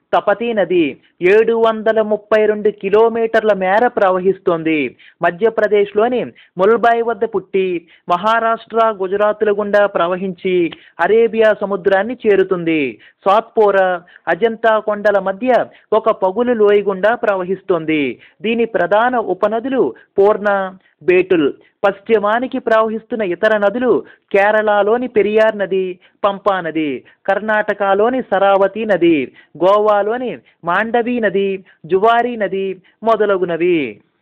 తపతీ నది ఏడు వందల ముప్పై రెండు కిలోమీటర్ల మేర ప్రవహిస్తోంది మధ్యప్రదేశ్లోని ముల్బాయ్ వద్ద పుట్టి మహారాష్ట్ర గుజరాత్ల గుండా ప్రవహించి అరేబియా సముద్రాన్ని చేరుతుంది సాత్పోరా అజంతా కొండల మధ్య ఒక పగులు లోయ గుండా ప్రవహిస్తోంది దీని ప్రధాన ఉపనదులు పూర్ణ బేటుల్ పశ్చిమానికి ప్రవహిస్తున్న ఇతర నదులు కేరళలోని పెరియార్ నది పంపా నది కర్ణాటకలోని సరావతి నది గోవాలోని మాండవి నది జువారీ నది మొదలగునవి